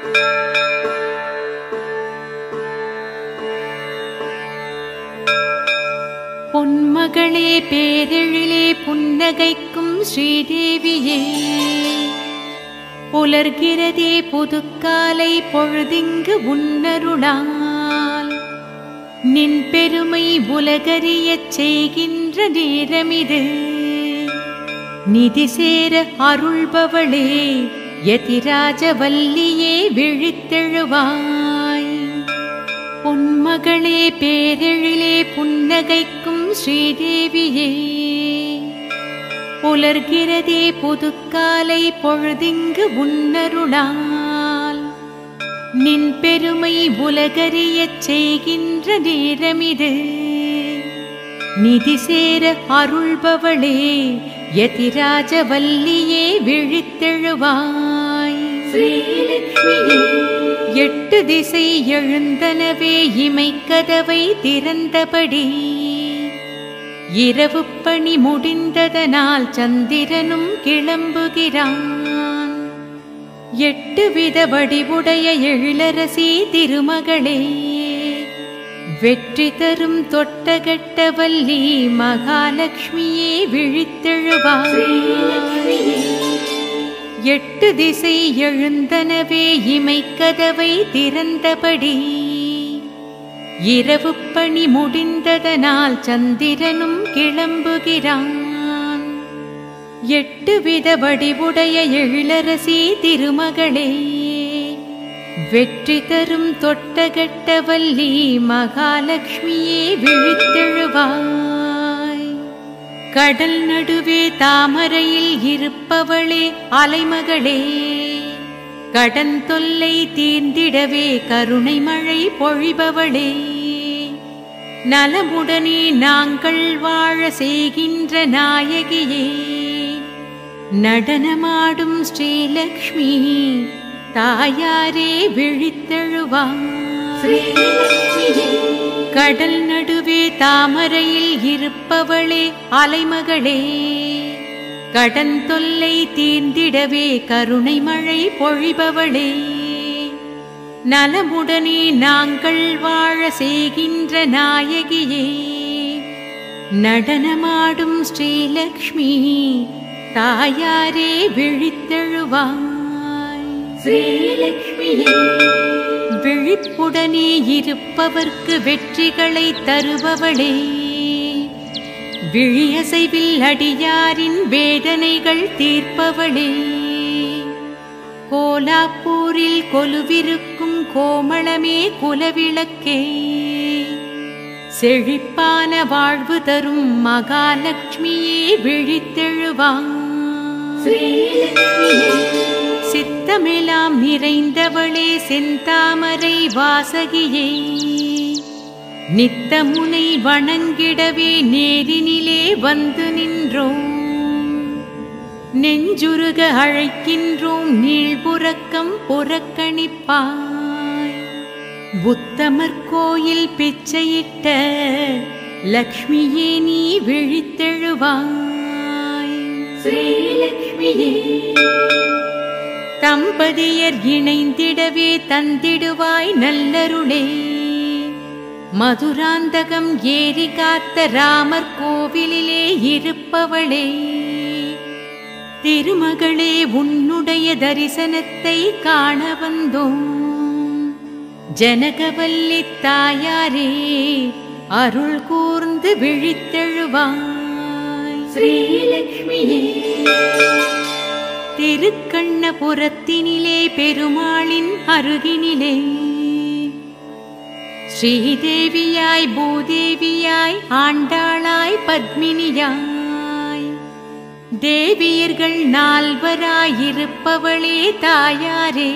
பொன்மகளே பேரெழிலே புன்னகைக்கும் ஸ்ரீதேவியே புலர்கிறதே புதுக்காலை பொழுதிங்கு உன்னருளால் நின் பெருமை உலகறியச் செய்கின்ற நேரமிது நிதி சேர அருள்பவளே யதிராஜவல்லியே விழித்தெழுவாய் பொன்மகளே பேரெழிலே புன்னகைக்கும் ஸ்ரீதேவியே புலர்கிறதே புதுக்காலை பொழுதிங்கு உன்னருளால் நின் பெருமை உலகறியச் செய்கின்ற நேரமிது நிதி சேர அருள்பவளே யதிராஜவல்லியே விழித்தெழுவாய் எட்டு திசை எழுந்தனவே இமைக்கதவை திறந்தபடி இரவு பணி முடிந்ததனால் சந்திரனும் கிளம்புகிறான் எட்டு வித வடிவுடைய எழிலரசி திருமகளே வெற்றி தரும் தொட்டகட்டவல்லி மகாலட்சுமியே விழித்தெழுவாய் எட்டு திசை எழுந்தனவே இமைக்கதவை திறந்தபடி இரவு பணி முடிந்ததனால் சந்திரனும் கிளம்புகிறான் எட்டு வித வடிவுடைய எழிலரசி திருமகளே வெற்றி தரும் தொட்டகட்டவல்லி மகாலட்சுமியே விழித்தெழுவாய் கடல் நடுவே தாமரையில் இருப்பவளே அலைமகளே கடன் தொல்லை தீர்ந்திடவே கருணை மழை பொழிபவளே நலமுடனே நாங்கள் வாழ செய்கின்ற நாயகியே நடனமாடும் ஸ்ரீலக்ஷ்மி தாயாரே விழித்தெழுவாய் கடல் நடுவே தாமரையில் இருப்பவளே அலைமகளே கடன் தொல்லை தீர்ந்திடவே கருணை மழை பொழிபவளே நலமுடனே நாங்கள் வாழ செய்கின்ற நாயகியே நடனமாடும் ஸ்ரீலக்ஷ்மி தாயாரே விழித்தெழுவாய் ஸ்ரீலக்ஷ்மியே விழிப்புடனே இருப்பவர்க்கு வெற்றிகளை தருபவளே விழியசைவில் அடியாரின் வேதனைகள் தீர்ப்பவளே கோலாப்பூரில் கொலுவிருக்கும் கோமளமே குலவிளக்கே செழிப்பான வாழ்வு தரும் மகாலட்சுமியே விழித்தெழுவான் சித்தமெல்லாம் நிறைந்தவளே செந்தாமரை வாசகியே நித்தமுனை வணங்கிடவே நேரினிலே வந்து நின்றோம் நெஞ்சுருக அழைக்கின்றோம் நீழ்புறக்கம் புறக்கணிப்பாய் புத்தமர் கோயில் பிச்சையிட்ட லக்ஷ்மியே நீ விழித்தெழுவாய் ஸ்ரீலக்ஷ்மியே தம்பதியர் இணைந்திடவே தந்திடுவாய் நல்லருளே மதுராந்தகம் ஏறி காத்த ராமர் கோவிலிலே இருப்பவளே திருமகளே உன்னுடைய தரிசனத்தை காண வந்தோம் ஜனகவல்லி தாயாரே அருள் கூர்ந்து விழித்தெழுவாய் ஸ்ரீலக்ஷ்மியே திருக்கண்ணபுரத்தினிலே பெருமாளின் அருகினிலே ஸ்ரீதேவியாய் பூதேவியாய் ஆண்டாளாய் பத்மினியாய் தேவியர்கள் நால்வராயிருப்பவளே தாயாரே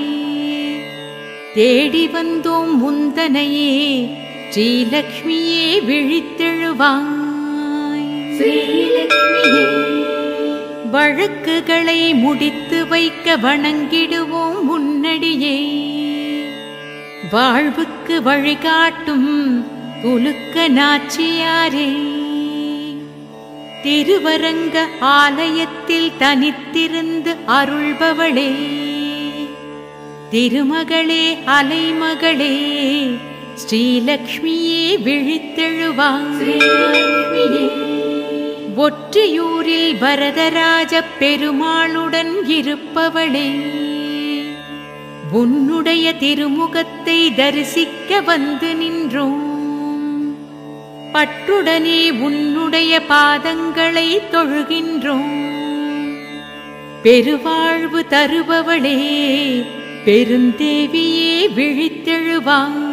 தேடி வந்தோம் முந்தனையே ஸ்ரீலக்ஷ்மியே விழித்தெழுவாய் ஸ்ரீலக்ஷ்மியே வழக்குகளை முடித்து வைக்க வணங்கிடுவோம் முன்னடியே வாழ்வுக்கு வழிகாட்டும் துலுக்க நாச்சியாரே திருவரங்க ஆலயத்தில் தனித்திருந்து அருள்பவளே திருமகளே அலைமகளே ஸ்ரீலக்ஷ்மியே விழித்தெழுவாய் ஒற்றியூரில் வரதராஜ பெருமாளுடன் இருப்பவளே உன்னுடைய திருமுகத்தை தரிசிக்க வந்து நின்றோம் பற்றுடனே உன்னுடைய பாதங்களை தொழுகின்றோம் பெருவாழ்வு தருபவளே பெருந்தேவியே விழித்தெழுவாய்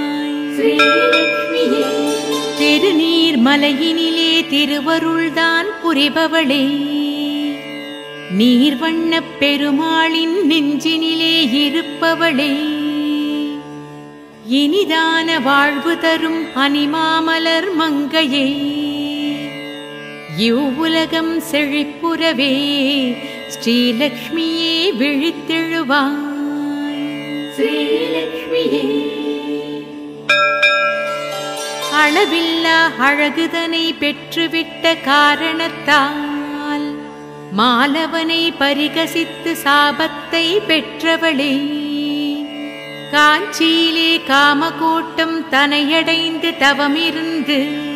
திருநீர் மலையினிலே திருவருள்தான் புரிபவளே நீர்வண்ணப் பெருமாளின் நெஞ்சினிலே இருப்பவளே இனிதான வாழ்வு தரும் அனிமாமலர் மங்கையே இவ்வுலகம் செழிப்புறவே ஸ்ரீலக்ஷ்மியே விழித்தெழுவாய் ஸ்ரீலக்ஷ்மியே அளவில்லா அழகுதனை பெற்றுவிட்ட காரணத்தால் மாலவனை பரிகசித்து சாபத்தை பெற்றவளே காஞ்சியிலே காமகோட்டம் தனையடைந்து தவமிருந்து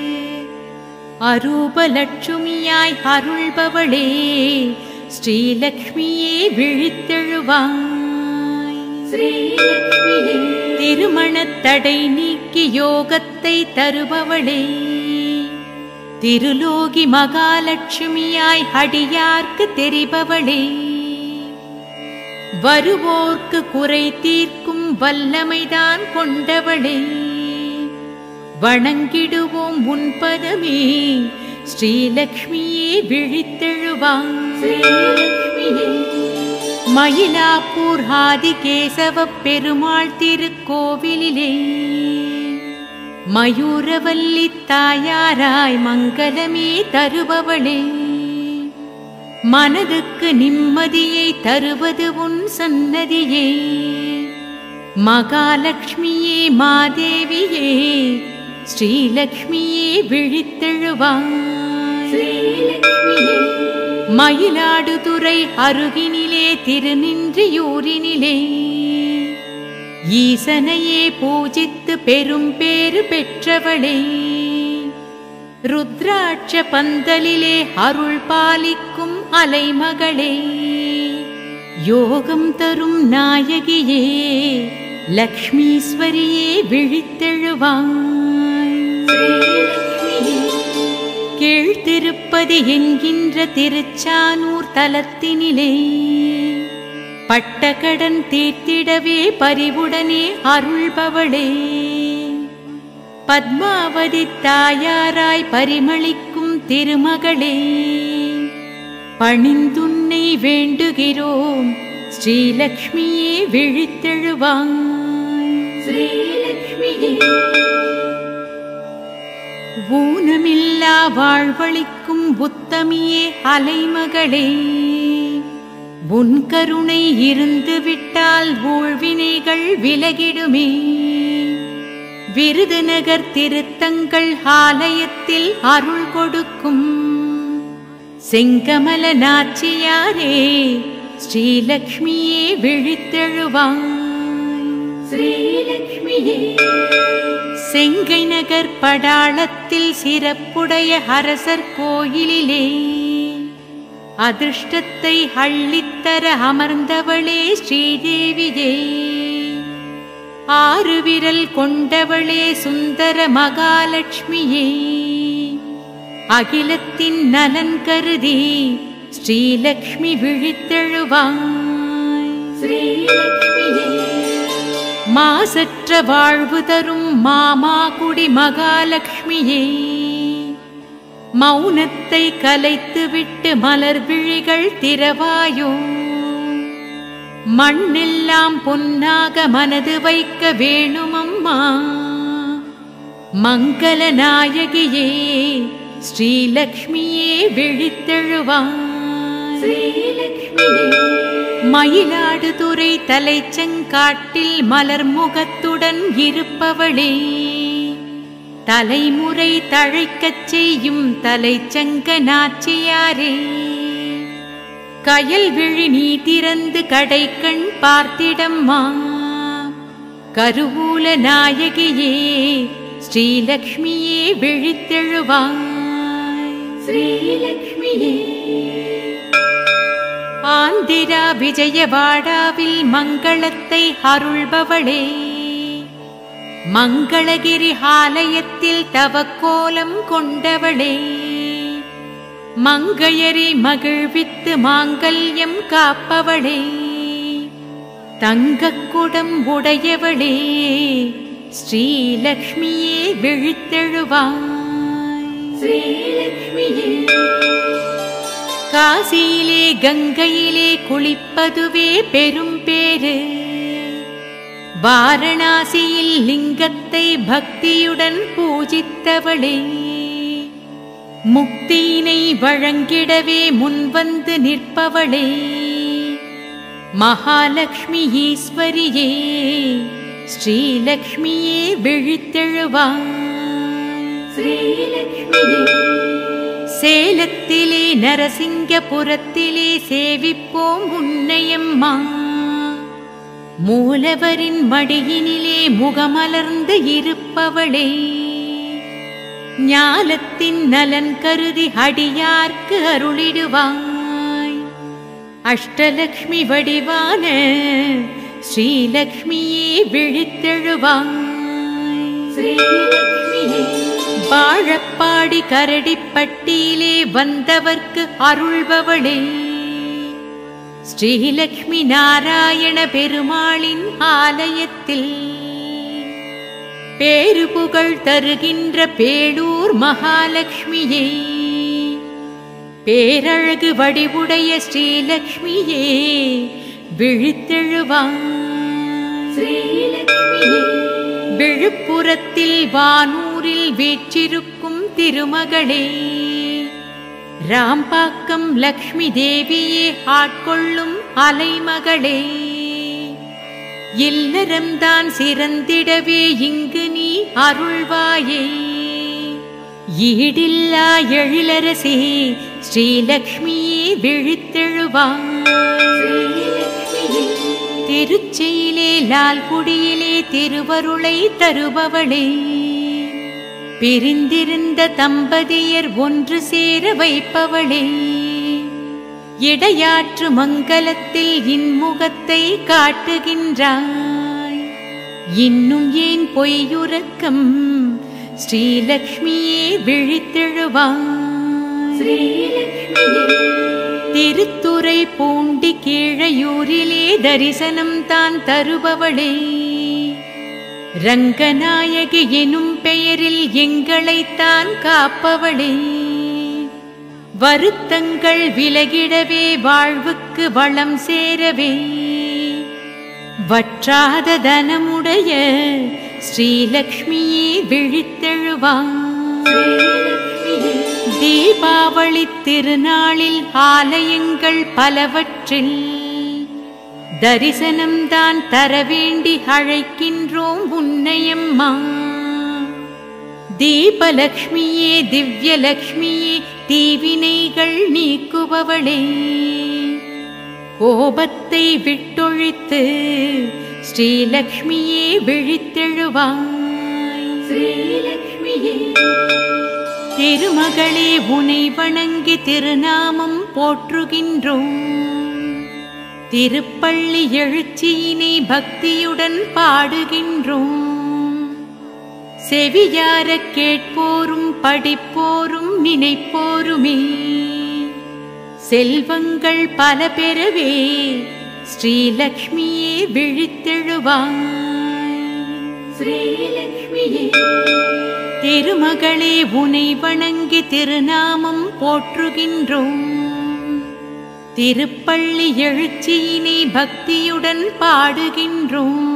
அரூபலட்சுமியாய் அருள்பவளே ஸ்ரீலக்ஷ்மியே விழித்தெழுவாய் ஸ்ரீலக்ஷ்மியே திருமணத்தடை நீக்கி யோகத்தை தருபவளே திருலோகி மகாலட்சுமியாய் அடியார்க்கு தெரிபவளே வருவோர்க்கு குறை தீர்க்கும் வல்லமைதான் கொண்டவளே வணங்கிடுவோம் உன் பதமே ஸ்ரீலக்ஷ்மியே விழித்தெழுவாய் மயிலாப்பூர் ஆதிகேசவ பெருமாள் திருக்கோவிலிலே மயூரவல்லி தாயாராய் மங்களமே தருபவளே மனதுக்கு நிம்மதியை தருவது உன் சன்னதியே மகாலட்சுமியே மாதேவியே ஸ்ரீலக்ஷ்மியே விழித்தெழுவாய் மயிலாடுதுறை அருகினிலே திருநின்றியூரினிலே ஈசனையே பூஜித்து பெரும் பேறு பெற்றவளே ருத்ராட்ச பந்தலிலே அருள் பாலிக்கும் அலைமகளே யோகம் தரும் நாயகியே லக்ஷ்மீஸ்வரியே விழித்தெழுவாய் கீழ்த்திருப்பதி என்கின்ற திருச்சானூர் தலத்தினிலே பட்டக்கடன் தீர்த்திடவே பரிவுடனே அருள்பவளே பத்மாவதி தாயாராய் பரிமளிக்கும் திருமகளே பணிந்துன்னை வேண்டுகிறோம் ஸ்ரீலக்ஷ்மியே விழித்தெழுவாய் ஸ்ரீலக்ஷ்மியே ஊனமில்லா வாழ்வளிக்கும் புத்தமியே அலைமகளே உன் கருணை இருந்து விட்டால் ஊழ்வினைகள் விலகிடுமே விருதுநகர் திருத்தங்கள் ஆலயத்தில் அருள் கொடுக்கும் செங்கமல நாச்சியாரே ஸ்ரீலக்ஷ்மியே விழித்தெழுவாய் ஸ்ரீலக்ஷ்மியே செங்கை நகர் படாளத்தில் சிறப்புடைய அரசர் கோயிலிலே அதிர்ஷ்டத்தை அள்ளித்தர அமர்ந்தவளே ஸ்ரீதேவியே ஆறு விரல் கொண்டவளே சுந்தர மகாலட்சுமியே அகிலத்தின் நலன் கருதி ஸ்ரீலக்ஷ்மி விழித்தெழுவாய் ஸ்ரீலக்ஷ்மியே மாசற்ற வாழ்வு தரும் மாமாகுடி மகாலட்சுமியே மௌனத்தை கலைத்துவிட்டு மலர் விழிகள் திறவாயோ மண்ணெல்லாம் பொன்னாக மனது வைக்க வேணுமம்மா மங்கள நாயகியே ஸ்ரீலக்ஷ்மியே விழித்தெழுவாய் மயிலாடுதுறை தலைச்சங்காட்டில் மலர் முகத்துடன் இருப்பவளே தலைமுறை தழைக்கச் செய்யும் தலைச்சங்க நாச்சியாரே கயல் விழி நீ திறந்து கடைக்கண் பார்த்திடம்மா கருவூல நாயகியே ஸ்ரீலக்ஷ்மியே விழித்தெழுவாய் ஸ்ரீலக்ஷ்மியே ஆந்திரா விஜயவாடாவில் மங்களத்தை அருள்பவளே மங்களகிரி ஆலயத்தில் தவக்கோலம் கொண்டவளே மங்கையரை மகிழ்வித்து மாங்கல்யம் காப்பவளே தங்கக்குடம் உடையவளே ஸ்ரீலக்ஷ்மியே விழித்தெழுவாய் ஸ்ரீலக்ஷ்மியே காசியிலே கங்கையிலே குளிப்பதுவே பெரும் பேரு வாரணாசியில் லிங்கத்தை பக்தியுடன் பூஜித்தவளே முக்தியினை வழங்கிடவே முன்வந்து நிற்பவளே மகாலட்சுமி ஈஸ்வரியே ஸ்ரீலக்ஷ்மியே விழித்தெழுவாய் ஸ்ரீலக்ஷ்மியே சேலத்திலே நரசிங்கபுரத்திலே சேவிப்போம் உன்னையம்மா மூலவரின் மடியினிலே முகமலர்ந்து இருப்பவளே ஞாலத்தின் நலன் கருதி அடியார்க்கு அருளிடுவாய் அஷ்டலக்ஷ்மி வடிவான ஸ்ரீலக்ஷ்மியே விழித்தெழுவாய் ஸ்ரீலக்ஷ்மியே வாழப்பாடி கரடிப்பட்டியிலே வந்தவர்க்கு அருள்பவளே ஸ்ரீலக்ஷ்மி நாராயண பெருமாளின் ஆலயத்தில் பேரு புகழ் தருகின்ற பேளூர் மகாலட்சுமியே பேரழகு வடிவுடைய ஸ்ரீலக்ஷ்மியே விழித்தெழுவாய் ஸ்ரீலக்ஷ்மியே விழுப்புரத்தில் வானூரில் வீற்றிருக்கும் திருமகளே ராம்பாக்கம் லக்ஷ்மி தேவியே ஆட்கொள்ளும் அலைமகளே இல்லறம்தான் சிறந்திடவே இங்கு நீ அருள்வாயே ஈடில்லா எழிலரசே ஸ்ரீலக்ஷ்மியே விழித்தெழுவாய் ஸ்ரீலக்ஷ்மியே திருச்சியிலே லால்குடியிலே திருவருளை தருபவளே பிரிந்திருந்த தம்பதியர் ஒன்று சேர வைப்பவளே இடையாற்று மங்கலத்தில் இன்முகத்தை காட்டுகின்றாய் இன்னும் ஏன் பொய்யுறக்கம் ஸ்ரீலக்ஷ்மியே விழித்தெழுவாய் ஸ்ரீலக்ஷ்மியே திருத்துறை பூண்டி கீழையூரிலே தரிசனம் தான் தருபவளே ரங்கநாயகி எனும் பெயரில் எங்களைத்தான் காப்பவளே வருத்தங்கள் விலகிடவே வாழ்வுக்கு வளம் சேரவே வற்றாத தனமுடைய ஸ்ரீலக்ஷ்மியே விழித்தெழுவாய் ஸ்ரீலக்ஷ்மியே தீபாவளி திருநாளில் ஆலயங்கள் பலவற்றில் தரிசனம்தான் தர வேண்டி அழைக்கின்றோம் உன்னையம்மா தீபலக்ஷ்மியே திவ்யலக்ஷ்மியே தீவினைகள் நீக்குபவளே கோபத்தை விட்டொழித்து ஸ்ரீலக்ஷ்மியே விழித்தெழுவாய் ஸ்ரீலக்ஷ்மியே திருமகளே உனை வணங்கி திருநாமம் போற்றுகின்றோம் திருப்பள்ளி எழுச்சியினை பக்தியுடன் பாடுகின்றோம் செவியார கேட்போரும் படிப்போரும் நினைப்போருமே செல்வங்கள் பல பெறவே ஸ்ரீலக்ஷ்மியே விழித்தெழுவாய் ஸ்ரீலக்ஷ்மியே திருமகளே உனை வணங்கி திருநாமம் போற்றுகின்றோம் திருப்பள்ளி எழுச்சியினை பக்தியுடன் பாடுகின்றோம்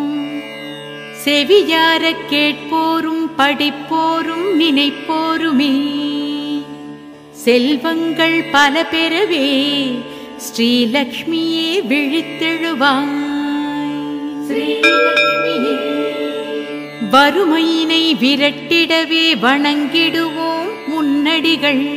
செவியார கேட்போரும் படிப்போரும் நினைப்போருமே செல்வங்கள் பல பெறவே ஸ்ரீலக்ஷ்மியே விழித்தெழுவாய் ஸ்ரீலக்ஷ்மியே வறுமையினை விரட்டிடவே வணங்கிடுவோம் முன்னடிகள்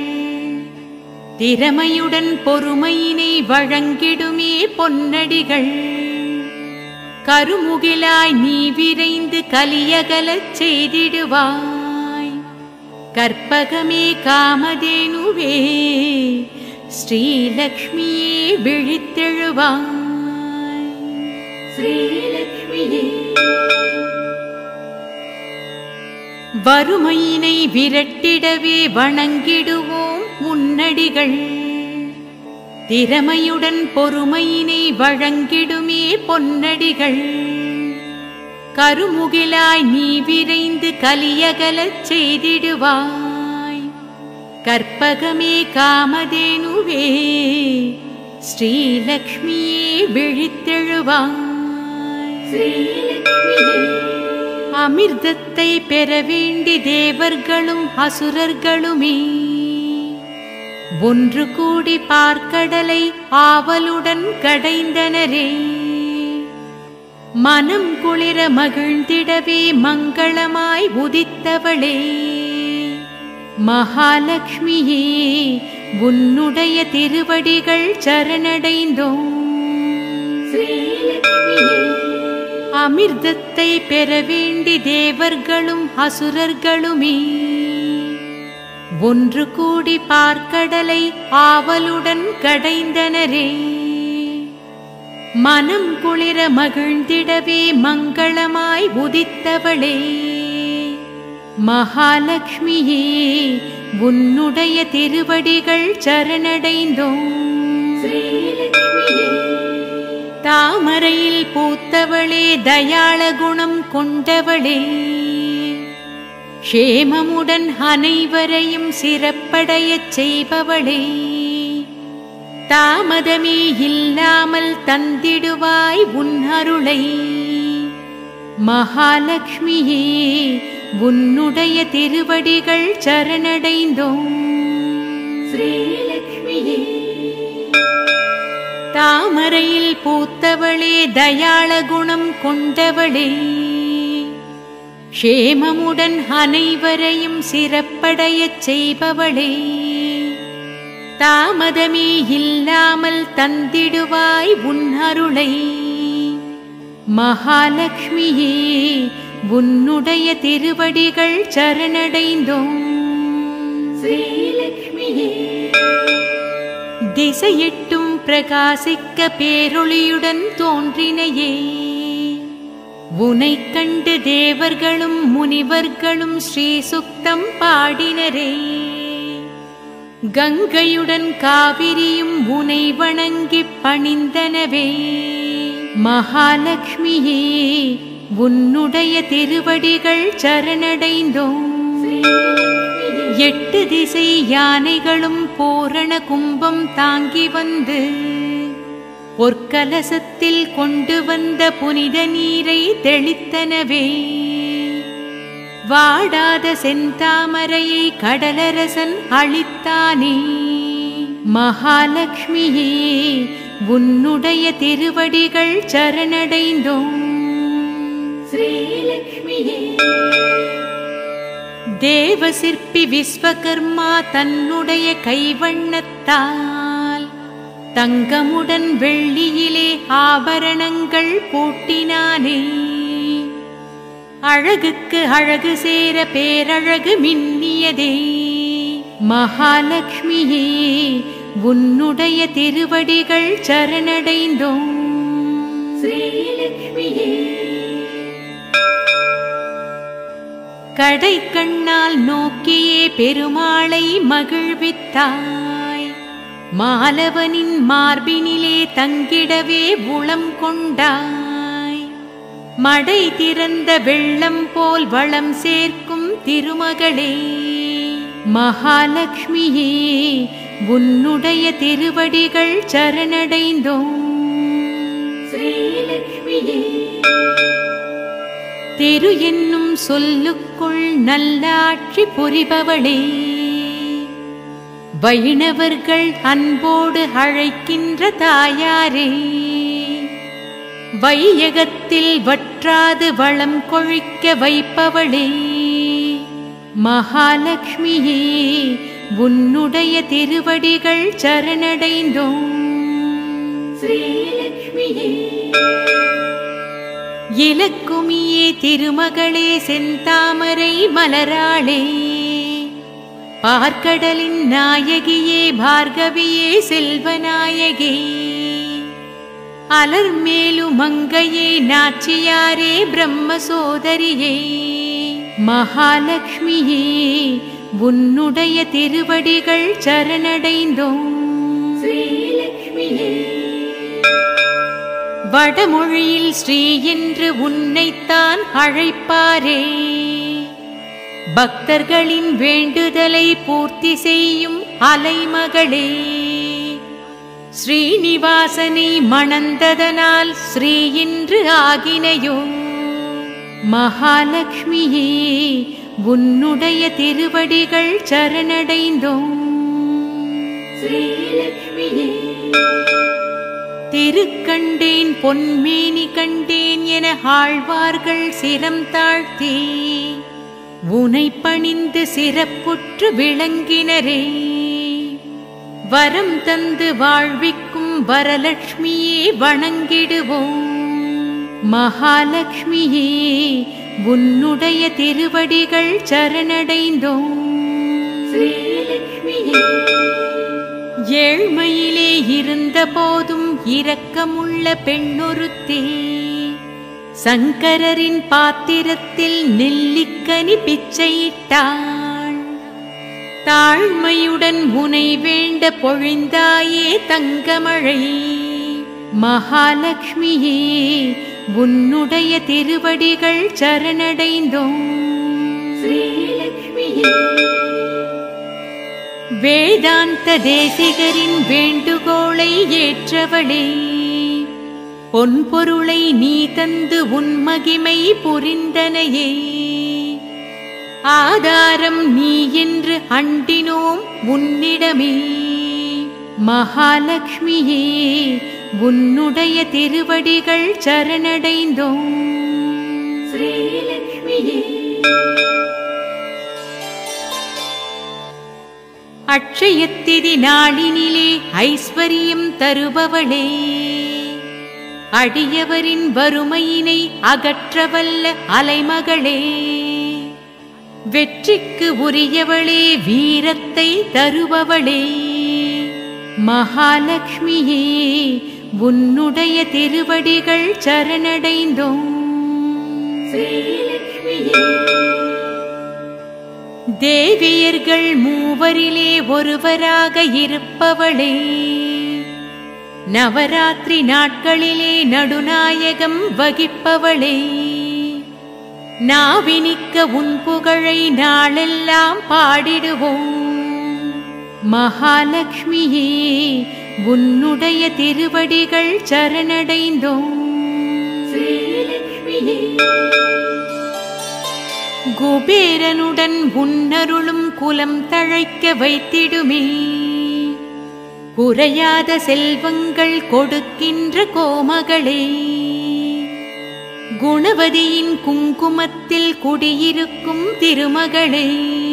திறமையுடன் பொறுமையினை வழங்கிடுமே பொன்னடிகள் கருமுகிலாய் நீ விரைந்து கலியகலச் செய்திடுவாய் கற்பகமே காமதேனுவே ஸ்ரீலக்ஷ்மியே விழித்தெழுவாய் ஸ்ரீலக்ஷ்மியே வறுமையினை விரட்டிடவே வணங்கிடுவோம் முன்னடிகள் திறமையுடன் பொறுமையினை வழங்கிடுமே பொன்னடிகள் கருமுகிலாய் நீ விரைந்து கலியகலச் செய்திடுவாய் கற்பகமே காமதேனுவே ஸ்ரீலக்ஷ்மியே விழித்தெழுவாய் ஸ்ரீலக்ஷ்மியே அமிர்தத்தை பெற வேண்டி தேவர்களும் அசுரர்களுமே ஒன்று கூடி பார்க்கடலை ஆவலுடன் கடைந்தனரே மனம் குளிர மகிழ்ந்திடவே மங்களமாய் உதித்தவளே மகாலட்சுமியே உன்னுடைய திருவடிகள் சரணடைந்தோம் ஸ்ரீலக்ஷ்மியே அமிர்தத்தை பெற வேண்டி தேவர்களும் அசுரர்களுமே ஒன்று கூடி பார்க்கடலை ஆவலுடன் கடைந்தனரே மனம் குளிர மகிழ்ந்திடவே மங்களமாய் உதித்தவளே மகாலட்சுமியே உன்னுடைய திருவடிகள் சரணடைந்தோம் ஸ்ரீலக்ஷ்மியே தாமரையில் பூத்தவளே தயாள குணம் கொண்டவளே க்ஷேமமுடன் அனைவரையும் சிறப்படையச் செய்பவளே தாமதமே இல்லாமல் தந்திடுவாய் உன் அருளை மகாலட்சுமியே உன்னுடைய திருவடிகள் சரணடைந்தோம் ஸ்ரீலக்ஷ்மியே தாமரையில் பூத்தவளே தயாள குணம் கொண்டவளே க்ஷேமமுடன் அனைவரையும் சிறப்படையச் செய்பவளே தாமதமே இல்லாமல் தந்திடுவாய் உன் அருளை மகாலட்சுமியே உன்னுடைய திருவடிகள் சரணடைந்தோம் ஸ்ரீலக்ஷ்மியே திசையெட்டும் பிரகாசிக்க பேரொளியுடன் தோன்றினையே உனைக் கண்டு தேவர்களும் முனிவர்களும் ஸ்ரீ சுக்தம் பாடினரே கங்கையுடன் காவிரியும் உனை வணங்கிப் பணிந்தனவே மகாலட்சுமியே உன்னுடைய திருவடிகள் சரணடைந்தோம் ஸ்ரீலக்ஷ்மியே எட்டு திசை யானைகளும் பூரண கும்பம் தாங்கி வந்து பொற்கலசத்தில் கொண்டு வந்த புனித நீரை தெளித்தனவே வாடாத செந்தாமரையை கடலரசன் அளித்தானே மகாலட்சுமியே உன்னுடைய திருவடிகள் சரணடைந்தோம் ஸ்ரீலக்ஷ்மியே தேவசிற்பி விஸ்வகர்மா தன்னுடைய கைவண்ணத்தால் தங்கமுடன் வெள்ளியிலே ஆபரணங்கள் பூட்டினானே அழகுக்கு அழகு சேர பேரழகு மின்னியதே மகாலட்சுமியே உன்னுடைய திருவடிகள் சரணடைந்தோம் ஸ்ரீலக்ஷ்மியே கடை கண்ணால் நோக்கியே பெருமாளை மகிழ்வித்தாய் மாலவனின் மார்பினிலே தங்கிடவே உளம் கொண்டாய் மடை திறந்த வெள்ளம் போல் வளம் சேர்க்கும் திருமகளே மகாலட்சுமியே உன்னுடைய திருவடிகள் சரணடைந்தோம் ஸ்ரீலக்ஷ்மியே திரு என்னும் சொல்லுக்குள் நல்லாட்சி புரிபவளே வைணவர்கள் அன்போடு அழைக்கின்ற தாயாரே வையகத்தில் வற்றாது வளம் கொழிக்க வைப்பவளே மகாலட்சுமியே உன்னுடைய திருவடிகள் சரணடைந்தோம் ஸ்ரீலக்ஷ்மியே இலக்குமியே திருமகளே செந்தாமரை மலராளே பார்க்கடலின் நாயகியே பார்கவியே செல்வநாயகி அலர்மேலு மங்கையே நாச்சியாரே பிரம்ம சோதரியே மகாலட்சுமியே உன்னுடைய திருவடிகள் சரணடைந்தோம் ஸ்ரீலக்ஷ்மியே வடமொழியில் ஸ்ரீ என்று உன்னைத்தான் அழைப்பாரே பக்தர்களின் வேண்டுதலை பூர்த்தி செய்யும் அலைமகளே ஸ்ரீனிவாசனை மணந்ததனால் ஸ்ரீ என்று ஆகினையோ மகாலட்சுமியே உன்னுடைய திருவடிகள் சரணடைந்தோம் ஸ்ரீலக்ஷ்மியே திருக்கண்டேன் பொன்மேனி கண்டேன் என ஆழ்வார்கள் சிரம் தாழ்த்தி உனை பணிந்து சிறப்புற்று விளங்கினரே வரம் தந்து வாழ்விக்கும் வரலட்சுமியே வணங்கிடுவோம் மகாலட்சுமியே உன்னுடைய திருவடிகள் சரணடைந்தோம் ஸ்ரீலக்ஷ்மியே ஏழ்மையிலே இருந்த போதும் இரக்கமுள்ள பெண்ணொருத்தே சங்கரரின் பாத்திரத்தில் நெல்லிக்கனி பிச்சையிட்டாள் தாழ்மையுடன் உனை வேண்ட பொழிந்தாயே தங்கமழை மகாலட்சுமியே உன்னுடைய திருவடிகள் சரணடைந்தோம் ஸ்ரீலக்ஷ்மியே வேதாந்த தேசிகரின் வேண்டுகோளை ஏற்றவளே பொன்பொருளை நீ தந்து உன் மகிமை புரிந்தனையே ஆதாரம் நீ என்று அண்டினோம் உன்னிடமே மகாலட்சுமியே உன்னுடைய திருவடிகள் சரணடைந்தோம் ஸ்ரீலக்ஷ்மியே அட்சயத்திதி நாளினிலே ஐஸ்வர்யம் தருபவளே அடியவரின் வறுமையினை அகற்றவல்ல அலைமகளே வெற்றிக்கு உரியவளே வீரத்தை தருபவளே மகாலட்சுமியே உன்னுடைய திருவடிகள் சரணடைந்தோம் ஸ்ரீலக்ஷ்மியே தேவியர்கள் மூவரிலே ஒருவராக இருப்பவளே நவராத்திரி நாட்களிலே நடுநாயகம் வகிப்பவளே நாவினிக்க உன் புகழை நாளெல்லாம் பாடிடுவோம் மகாலட்சுமியே உன்னுடைய திருவடிகள் சரணடைந்தோம் ஸ்ரீலக்ஷ்மியே குபேரனுடன் உன்னருளும் குலம் தழைக்க வைத்திடுமே குறையாத செல்வங்கள் கொடுக்கின்ற கோமகளே குணவதியின் குங்குமத்தில் குடியிருக்கும் திருமகளே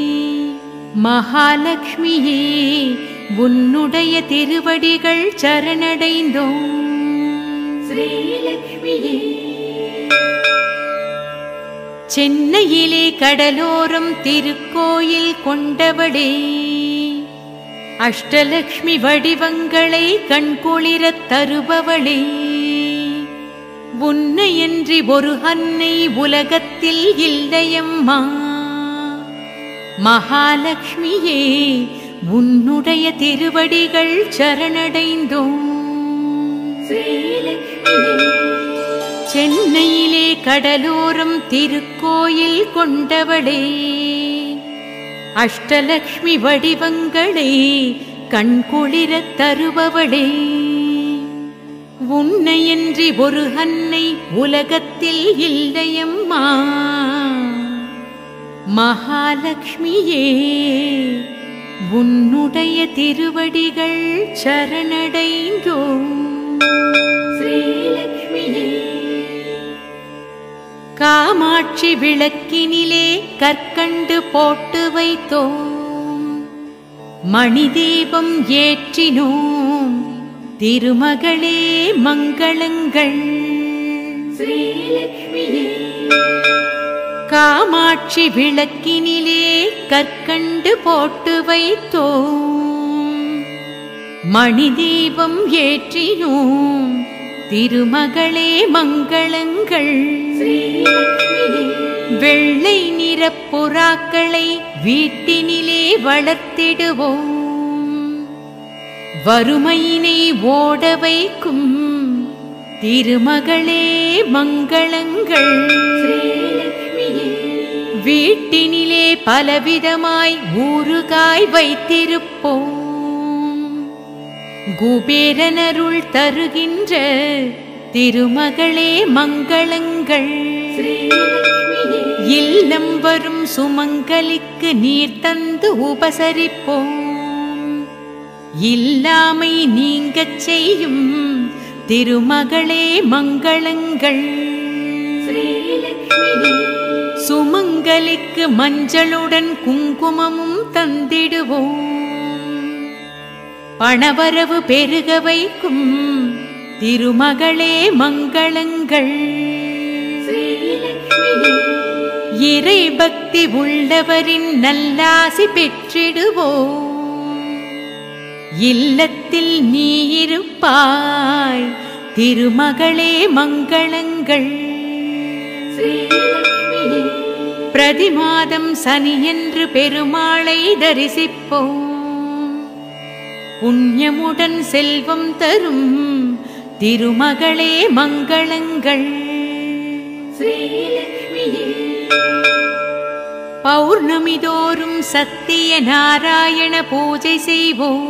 மகாலட்சுமியே உன்னுடைய திருவடிகள் சரணடைந்தோம் ஸ்ரீலக்ஷ்மியே சென்னையிலே கடலோரம் திருக்கோயில் கொண்டவளே அஷ்டலக்ஷ்மி வடிவங்களை கண்குளிரத் தருபவளே உன்னையன்றி ஒரு அன்னை உலகத்தில் இல்லையம்மா மகாலட்சுமியே உன்னுடைய திருவடிகள் சரணடைந்தோம் ஸ்ரீலக்ஷ்மியே சென்னையிலே கடலோரம் திருக்கோயில் கொண்டவளே அஷ்டலக்ஷ்மி வடிவங்களே கண்குளிரத் தருபவளே உன்னையன்றி ஒரு அன்னை உலகத்தில் இல்லையம்மா மகாலட்சுமியே உன்னுடைய திருவடிகள் சரணடைந்தோம் ஸ்ரீலக்ஷ்மியே காமாட்சி விளக்கினிலே கற்கண்டு போட்டு வைத்தோம் மணி தீபம் ஏற்றினோம் திருமகளே மங்களங்கள் ஸ்ரீலக்ஷ்மியே காமாட்சி விளக்கினிலே கற்கண்டு போட்டு வைத்தோம் மணி தீபம் ஏற்றினோம் திருமகளே மங்களங்கள் ஸ்ரீலக்ஷ்மியே வெள்ளை நிறப் புறாக்களை வீட்டினிலே வளர்த்திடுவோம் வறுமையினை ஓட வைக்கும் திருமகளே மங்களங்கள் ஸ்ரீலக்ஷ்மியே வீட்டினிலே பலவிதமாய் ஊறுகாய் வைத்திருப்போம் குபேரனருள் தருகின்ற திருமகளே மங்களங்கள் ஸ்ரீலக்ஷ்மியே இல்லம் வரும் சுமங்கலிக்கு நீர் தந்து உபசரிப்போம் இல்லாமை நீங்கச் செய்யும் திருமகளே மங்களங்கள் ஸ்ரீலக்ஷ்மியே சுமங்கலிக்கு மஞ்சளுடன் குங்குமமும் தந்திடுவோம் பணவரவு பெருக வைக்கும் திருமகளே மங்களங்கள் ஸ்ரீலக்ஷ்மியே இறை பக்தி உள்ளவரின் நல்லாசி பெற்றிடுவோம் இல்லத்தில் நீ இருப்பாய் திருமகளே மங்களங்கள் ஸ்ரீலக்ஷ்மியே பிரதிமாதம் சனியன்று பெருமாளை தரிசிப்போம் புண்ணியமுடன் செல்வம் தரும் திருமகளே மங்களங்கள் ஸ்ரீலக்ஷ்மியே பௌர்ணமி தோறும் சத்திய நாராயண பூஜை செய்வோம்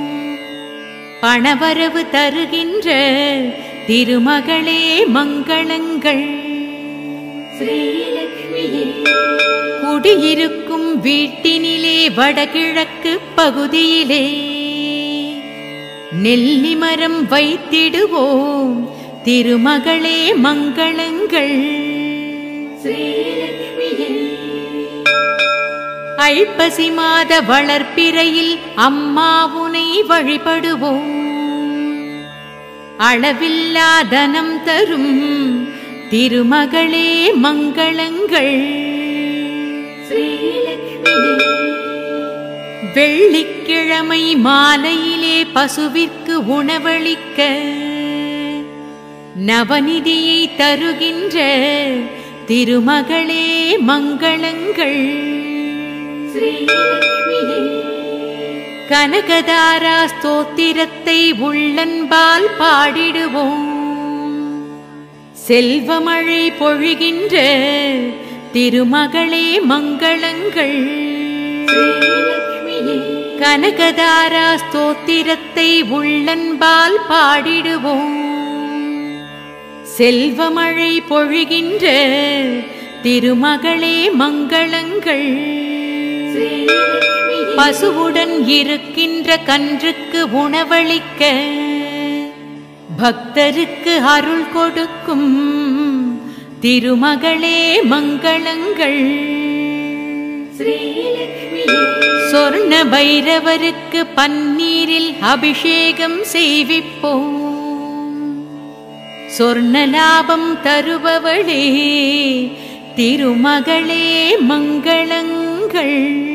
பணவரவு தருகின்ற திருமகளே மங்களங்கள் ஸ்ரீலக்ஷ்மியே குடியிருக்கும் வீட்டினிலே வடகிழக்கு பகுதியிலே நெல்லி மரம் வைத்திடுவோம் திருமகளே மங்களங்கள் ஸ்ரீலக்ஷ்மியே ஐப்பசி மாத வளர்ப்பிறையில் அம்மாவுனை வழிபடுவோம் அளவில்லா தனம் தரும் திருமகளே மங்களங்கள் ஸ்ரீலக்ஷ்மியே வெள்ளிக்கிழமை மாலையிலே பசுவிற்கு உணவளிக்க நவநிதியை தருகின்ற திருமகளே மங்களங்கள் ஸ்ரீலக்ஷ்மியே கனகதாரா ஸ்தோத்திரத்தை உள்ளன்பால் பாடிடுவோம் செல்வமழை பொழிகின்ற திருமகளே மங்களங்கள் ஸ்ரீலக்ஷ்மியே கனகதாரா ஸ்தோத்திரத்தை உள்ளன்பால் பாடிடுவோம் செல்வமழை பொழிகின்ற திருமகளே மங்களங்கள் ஸ்ரீலக்ஷ்மியே பசுவுடன் இருக்கின்ற கன்றுக்கு உணவளிக்க பக்தருக்கு அருள் கொடுக்கும் திருமகளே மங்களங்கள் ஸ்ரீலக்ஷ்மியே சொர்ண பைரவருக்கு பன்னீரில் அபிஷேகம் செய்விப்போம் சொர்ண லாபம் தருபவளே திருமகளே மங்களங்கள்